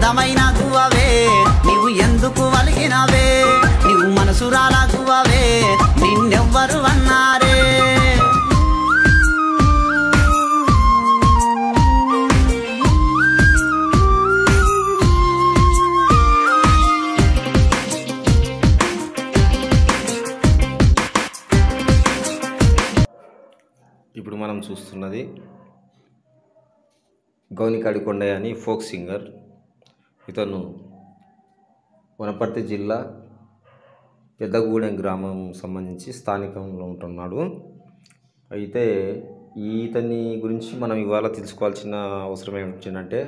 అందమైన గువ్వవే నీవు ఎందుకు వలిగినవే నీవు మనసురాల గువ్వవే నిన్నెవ్వరు అన్నారే ఇప్పుడు మనం చూస్తున్నది గౌనికాడి కొండయ్య అని ఫోక్ సింగర్ ఇతను వనపర్తి జిల్లా పెద్దగూడెం గ్రామం సంబంధించి స్థానికంలో ఉంటున్నాడు అయితే ఇతని గురించి మనం ఇవాళ తెలుసుకోవాల్సిన అవసరం ఏమిటంటే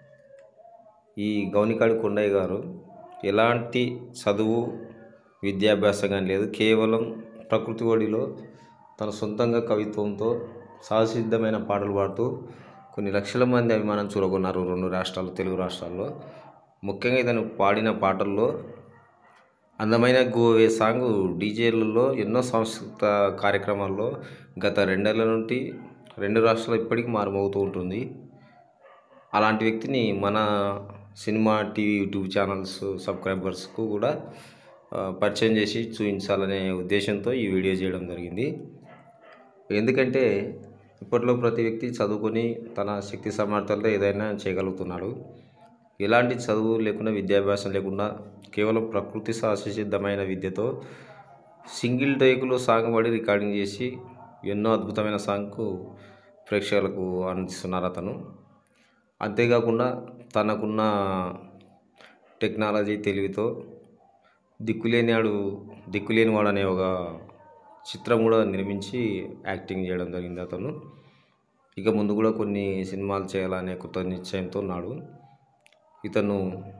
ఈ గౌనికాడి కొండయ్య గారు ఎలాంటి చదువు విద్యాభ్యాసం కానీ లేదు కేవలం ప్రకృతి ఒడిలో తన సొంతంగా కవిత్వంతో సహసిద్ధమైన పాటలు పాడుతూ కొన్ని లక్షల మంది అభిమానం చూరగొన్నారు రెండు రాష్ట్రాలు తెలుగు రాష్ట్రాల్లో ముఖ్యంగా ఇతను పాడిన పాటల్లో అందమైన గోవే సాంగ్ డీజేలలో ఎన్నో సాంస్కృతిక కార్యక్రమాల్లో గత రెండేళ్ల నుండి రెండు రాష్ట్రాలు ఇప్పటికీ మారుమోగుతూ ఉంటుంది అలాంటి వ్యక్తిని మన సినిమా టీవీ యూట్యూబ్ ఛానల్స్ సబ్స్క్రైబర్స్కు కూడా ఆ, పరిచయం చేసి చూపించాలనే ఉద్దేశంతో ఈ వీడియో చేయడం జరిగింది ఎందుకంటే ఇప్పట్లో ప్రతి వ్యక్తి చదువుకొని తన శక్తి సామర్థ్యాలతో ఏదైనా చేయగలుగుతున్నాడు ఎలాంటి చదువు లేకుండా విద్యాభ్యాసం లేకుండా కేవలం ప్రకృతి సహసిద్ధమైన విద్యతో సింగిల్ టేకులో సాంగ్ పడి రికార్డింగ్ చేసి ఎన్నో అద్భుతమైన సాంగ్కు ప్రేక్షకులకు అందిస్తున్నారు అతను అంతేకాకుండా తనకున్న టెక్నాలజీ తెలివితో దిక్కులేని వాడు దిక్కులేని వాడు అనే ఒక చిత్రం కూడా నిర్మించి యాక్టింగ్ చేయడం జరిగింది అతను ఇక ముందు కూడా కొన్ని సినిమాలు చేయాలనే కొత్త నిశ్చయంతో ఉన్నాడు ఇతను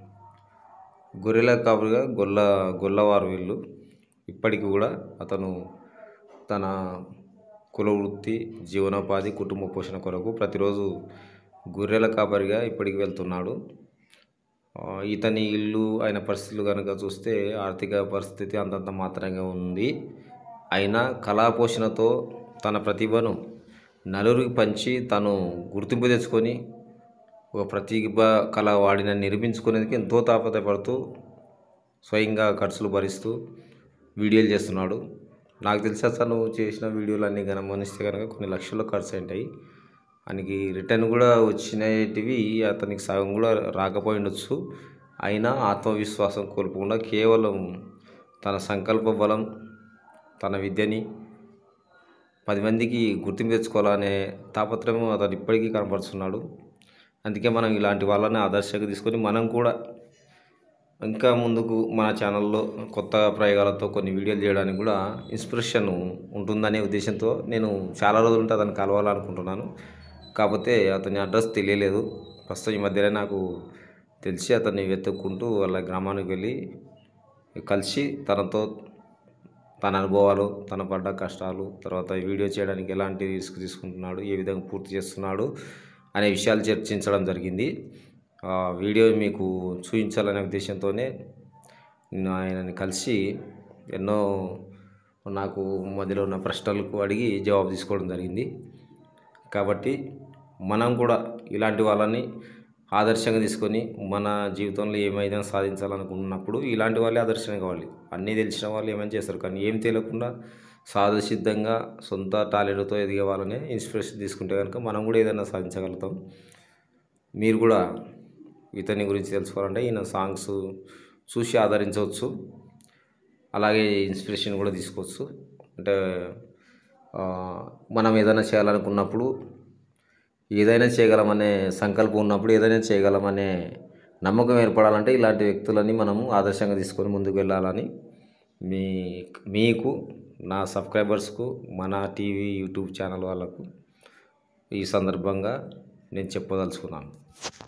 గొర్రెల కాపుగా గొల్ల గొల్లవారు వీళ్ళు ఇప్పటికి కూడా అతను తన కుల వృత్తి జీవనోపాధి కుటుంబ పోషణ కొరకు ప్రతిరోజు గొర్రెల కాపరిగా ఇప్పటికి వెళ్తున్నాడు ఆ, ఇతని ఇల్లు ఆయన పరిస్థితులు కనుక చూస్తే ఆర్థిక పరిస్థితి అంతంత మాత్రంగా ఉంది అయినా కళా పోషణతో తన ప్రతిభను నలుగురికి పంచి తను గుర్తింపు తెచ్చుకొని ఒక ప్రతిభ కళ వాడిన నిరూపించుకునేందుకు ఎంతో తాపత్రయపడుతూ స్వయంగా ఖర్చులు భరిస్తూ వీడియోలు చేస్తున్నాడు నాకు తెలిసి అతను చేసిన వీడియోలు అన్నీ గమనిస్తే కనుక కొన్ని లక్షల్లో ఖర్చు అయింటాయి ఆయనకి రిటర్న్ కూడా వచ్చినటివి అతనికి సగం కూడా రాకపోయి ఉండొచ్చు అయినా ఆత్మవిశ్వాసం కోల్పోకుండా కేవలం తన సంకల్ప బలం తన విద్యని పది మందికి గుర్తింపు తెచ్చుకోవాలనే తాపత్రయం అతను ఇప్పటికీ కనపరుస్తున్నాడు అందుకే మనం ఇలాంటి వాళ్ళని ఆదర్శంగా తీసుకొని మనం కూడా ఇంకా ముందుకు మన ఛానల్లో కొత్త ప్రయోగాలతో కొన్ని వీడియోలు చేయడానికి కూడా ఇన్స్పిరేషన్ ఉంటుందనే ఉద్దేశంతో నేను చాలా రోజులు ఉంటే అతను కలవాలనుకుంటున్నాను కాకపోతే అతని అడ్రస్ తెలియలేదు ప్రస్తుతం ఈ మధ్యనే నాకు తెలిసి అతన్ని వెతుక్కుంటూ వాళ్ళ గ్రామానికి వెళ్ళి కలిసి తనతో తన అనుభవాలు తన పడ్డ కష్టాలు తర్వాత ఈ వీడియో చేయడానికి ఎలాంటి రిస్క్ తీసుకుంటున్నాడు ఏ విధంగా పూర్తి చేస్తున్నాడు అనే విషయాలు చర్చించడం జరిగింది ఆ వీడియో మీకు చూపించాలనే ఉద్దేశంతోనే నేను ఆయనని కలిసి ఎన్నో నాకు మధ్యలో ఉన్న ప్రశ్నలకు అడిగి జవాబు తీసుకోవడం జరిగింది కాబట్టి మనం కూడా ఇలాంటి వాళ్ళని ఆదర్శంగా తీసుకొని మన జీవితంలో ఏమైనా సాధించాలనుకున్నప్పుడు ఇలాంటి వాళ్ళే ఆదర్శంగా కావాలి అన్నీ తెలిసిన వాళ్ళు ఏమైనా చేస్తారు కానీ ఏం తెలియకుండా సాధసిద్ధంగా సొంత టాలెంట్తో ఎదిగే వాళ్ళనే ఇన్స్పిరేషన్ తీసుకుంటే కనుక మనం కూడా ఏదైనా సాధించగలుగుతాం మీరు కూడా ఇతని గురించి తెలుసుకోవాలంటే ఈయన సాంగ్స్ చూసి ఆదరించవచ్చు అలాగే ఇన్స్పిరేషన్ కూడా తీసుకోవచ్చు అంటే ఆ, మనం ఏదైనా చేయాలనుకున్నప్పుడు ఏదైనా చేయగలమనే సంకల్పం ఉన్నప్పుడు ఏదైనా చేయగలమనే నమ్మకం ఏర్పడాలంటే ఇలాంటి వ్యక్తులని మనము ఆదర్శంగా తీసుకొని ముందుకు వెళ్ళాలని మీ మీకు నా సబ్స్క్రైబర్స్కు మన టీవీ యూట్యూబ్ ఛానల్ వాళ్ళకు ఈ సందర్భంగా నేను చెప్పదలుచుకున్నాను